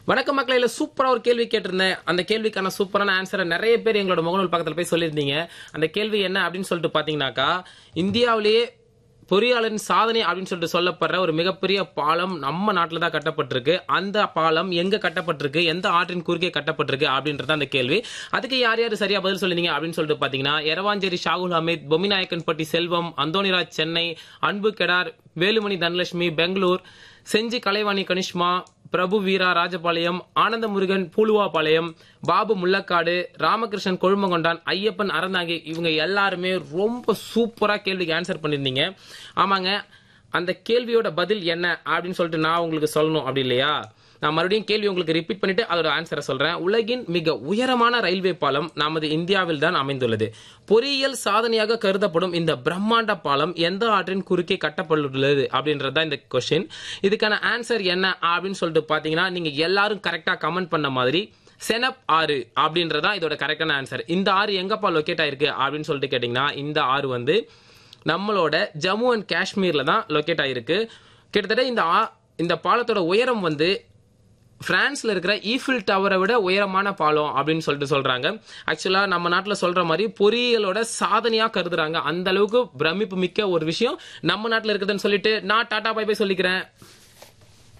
வணக்கம் மக்களே இல்ல சூப்பரா ஒரு கேள்வி கேட்டிருந்தேன் அந்த கேள்விக்கான சூப்பரான ஆன்சரை நிறைய பேர் எங்களோட முகநூல் பக்கத்துல போய் சொல்லியிருந்தீங்க அந்த கேள்வி என்ன அப்படின்னு சொல்லிட்டு பாத்தீங்கன்னாக்கா இந்தியாவிலேயே பொறியாளரின் சாதனை அப்படின்னு சொல்லிட்டு சொல்லப்படுற ஒரு மிகப்பெரிய பாலம் நம்ம நாட்டில் தான் கட்டப்பட்டிருக்கு அந்த பாலம் எங்க கட்டப்பட்டிருக்கு எந்த ஆற்றின் குறுக்கே கட்டப்பட்டிருக்கு அப்படின்றது அந்த கேள்வி அதுக்கு யார் யார் சரியா பதில் சொல்லிருந்தீங்க அப்படின்னு சொல்லிட்டு பாத்தீங்கன்னா எரவாஞ்சேரி ஷாகுல் அமீத் பொமிநாயக்கன்பட்டி செல்வம் அந்தோனிராஜ் சென்னை அன்பு கெடார் வேலுமணி தனலட்சுமி பெங்களூர் செஞ்சி கலைவாணி கனிஷ்மா பிரபு வீரா ராஜபாளையம் ஆனந்த முருகன் பூலுவாபாளையம் பாபு முள்ளக்காடு ராமகிருஷ்ணன் கொழுமங்கொண்டான் ஐயப்பன் அறந்தாங்கி இவங்க எல்லாருமே ரொம்ப சூப்பரா கேள்விக்கு ஆன்சர் பண்ணிருந்தீங்க ஆமாங்க அந்த கேள்வியோட பதில் என்ன அப்படின்னு சொல்லிட்டு நான் உங்களுக்கு சொல்லணும் அப்படி இல்லையா நான் மறுபடியும் கேள்வி உங்களுக்கு ரிப்பீட் பண்ணிட்டு அதோட ஆன்சரை சொல்றேன் உலகின் மிக உயரமான ரயில்வே பாலம் நமது இந்தியாவில் தான் அமைந்துள்ளது பொறியியல் சாதனையாக கருதப்படும் இந்த பிரம்மாண்ட பாலம் எந்த ஆற்றின் குறுக்கே கட்டப்பட்டுள்ளது அப்படின்றது தான் இந்த கொஸ்டின் இதுக்கான ஆன்சர் என்ன அப்படின்னு சொல்லிட்டு பாத்தீங்கன்னா நீங்க எல்லாரும் கரெக்டா கமெண்ட் பண்ண மாதிரி செனப் ஆறு அப்படின்றதா இதோட கரெக்டான ஆன்சர் இந்த ஆறு எங்கப்பா லொக்கேட் ஆயிருக்கு அப்படின்னு சொல்லிட்டு கேட்டீங்கன்னா இந்த ஆறு வந்து நம்மளோட ஜம்மு அண்ட் காஷ்மீர்ல தான் லொக்கேட் ஆயிருக்கு கிட்டத்தட்ட இந்த ஆ- இந்த பாலத்தோட உயரம் வந்து பிரான்ஸ்ல இருக்கிற ஈஃபில் டவரை விட உயரமான பாலம் அப்படின்னு சொல்லிட்டு சொல்றாங்க ஆக்சுவலா நம்ம நாட்டுல சொல்ற மாதிரி பொறியியலோட சாதனையா கருதுறாங்க அந்த அளவுக்கு பிரமிப்பு மிக்க ஒரு விஷயம் நம்ம நாட்டுல இருக்குதுன்னு சொல்லிட்டு நான் டாடா பை பை சொல்லிக்கிறேன்